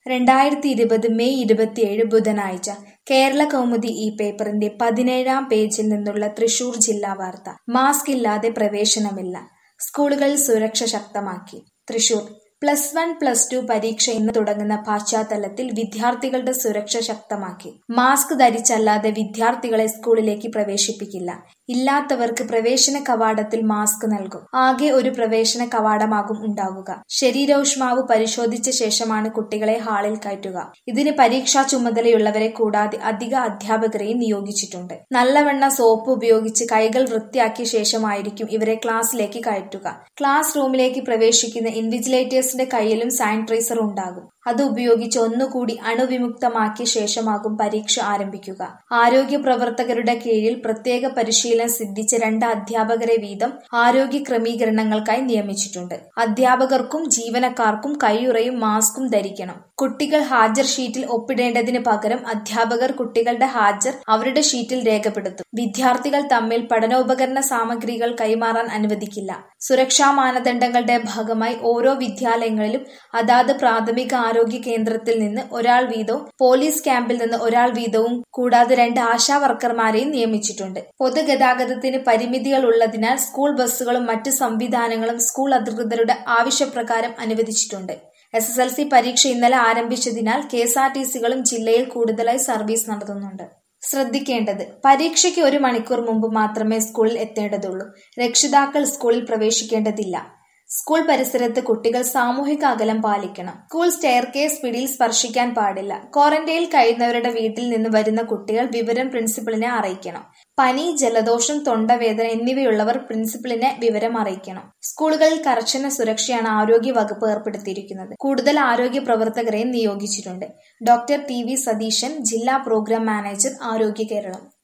രണ്ടായിരത്തി ഇരുപത് മെയ് ഇരുപത്തിയേഴ് ബുധനാഴ്ച കേരള കൗമുദി ഈ പേപ്പറിന്റെ പതിനേഴാം പേജിൽ നിന്നുള്ള തൃശൂർ ജില്ലാ വാർത്ത മാസ്ക് ഇല്ലാതെ പ്രവേശനമില്ല സ്കൂളുകളിൽ സുരക്ഷ ശക്തമാക്കി Thrissur plus one plus two പരീക്ഷ ഇന്ന് തുടങ്ങുന്ന പശ്ചാത്തലത്തിൽ വിദ്യാർത്ഥികളുടെ സുരക്ഷ ശക്തമാക്കി മാസ്ക് ധരിച്ചല്ലാതെ വിദ്യാർത്ഥികളെ സ്കൂളിലേക്ക് പ്രവേശിപ്പിക്കില്ല ഇല്ലാത്തവർക്ക് പ്രവേശന കവാടത്തിൽ മാസ്ക് നൽകും ആകെ ഒരു പ്രവേശന കവാടമാകും ഉണ്ടാവുക ശരീരോഷ്മാവ് പരിശോധിച്ച ശേഷമാണ് കുട്ടികളെ ഹാളിൽ കയറ്റുക ഇതിന് പരീക്ഷാ ചുമതലയുള്ളവരെ കൂടാതെ അധിക അധ്യാപകരെയും നിയോഗിച്ചിട്ടുണ്ട് നല്ലവണ്ണ സോപ്പ് ഉപയോഗിച്ച് കൈകൾ വൃത്തിയാക്കിയ ശേഷമായിരിക്കും ഇവരെ ക്ലാസ്സിലേക്ക് കയറ്റുക ക്ലാസ് റൂമിലേക്ക് പ്രവേശിക്കുന്ന ഇൻവിജിലേറ്റേഴ്സിന്റെ കയ്യിലും സാനിറ്റൈസർ ഉണ്ടാകും അത് ഉപയോഗിച്ച് ഒന്നുകൂടി അണുവിമുക്തമാക്കിയ ശേഷമാകും പരീക്ഷ ആരംഭിക്കുക ആരോഗ്യ പ്രവർത്തകരുടെ കീഴിൽ പ്രത്യേക പരിശീലനം സിദ്ധിച്ച രണ്ട് അധ്യാപകരെ വീതം ആരോഗ്യ ക്രമീകരണങ്ങൾക്കായി നിയമിച്ചിട്ടുണ്ട് അധ്യാപകർക്കും ജീവനക്കാർക്കും കൈയുറയും മാസ്കും ധരിക്കണം കുട്ടികൾ ഹാജർ ഷീറ്റിൽ ഒപ്പിടേണ്ടതിന് പകരം അധ്യാപകർ കുട്ടികളുടെ ഹാജർ അവരുടെ ഷീറ്റിൽ രേഖപ്പെടുത്തും വിദ്യാർത്ഥികൾ തമ്മിൽ പഠനോപകരണ സാമഗ്രികൾ കൈമാറാൻ അനുവദിക്കില്ല സുരക്ഷാ മാനദണ്ഡങ്ങളുടെ ഭാഗമായി ഓരോ വിദ്യാലയങ്ങളിലും അതാത് പ്രാഥമിക ആരോഗ്യ കേന്ദ്രത്തിൽ നിന്ന് ഒരാൾ വീതവും പോലീസ് ക്യാമ്പിൽ നിന്ന് ഒരാൾ വീതവും കൂടാതെ രണ്ട് ആശാ വർക്കർമാരെയും നിയമിച്ചിട്ടുണ്ട് പൊതുഗതാഗതത്തിന് പരിമിതികൾ ഉള്ളതിനാൽ സ്കൂൾ ബസ്സുകളും മറ്റ് സംവിധാനങ്ങളും സ്കൂൾ അധികൃതരുടെ ആവശ്യപ്രകാരം അനുവദിച്ചിട്ടുണ്ട് എസ് എസ് എൽ സി പരീക്ഷ ഇന്നലെ ആരംഭിച്ചതിനാൽ കെ എസ് ആർ ടി സികളും ജില്ലയിൽ കൂടുതലായി സർവീസ് നടത്തുന്നുണ്ട് ശ്രദ്ധിക്കേണ്ടത് പരീക്ഷയ്ക്ക് ഒരു മണിക്കൂർ മുമ്പ് മാത്രമേ സ്കൂളിൽ എത്തേണ്ടതുള്ളൂ രക്ഷിതാക്കൾ സ്കൂളിൽ പ്രവേശിക്കേണ്ടതില്ല സ്കൂൾ പരിസരത്ത് കുട്ടികൾ സാമൂഹിക അകലം പാലിക്കണം സ്കൂൾ സ്റ്റെയർ കേസ് പിടിയിൽ സ്പർശിക്കാൻ പാടില്ല ക്വാറന്റൈനിൽ കഴിയുന്നവരുടെ വീട്ടിൽ നിന്ന് വരുന്ന കുട്ടികൾ വിവരം പ്രിൻസിപ്പലിനെ അറിയിക്കണം പനി ജലദോഷം തൊണ്ടവേദന എന്നിവയുള്ളവർ പ്രിൻസിപ്പലിനെ വിവരം അറിയിക്കണം സ്കൂളുകളിൽ കർശന സുരക്ഷയാണ് ആരോഗ്യ വകുപ്പ് ഏർപ്പെടുത്തിയിരിക്കുന്നത് കൂടുതൽ ആരോഗ്യ പ്രവർത്തകരെയും നിയോഗിച്ചിട്ടുണ്ട് ഡോക്ടർ ടി വി സതീശൻ ജില്ലാ പ്രോഗ്രാം മാനേജർ ആരോഗ്യ കേരളം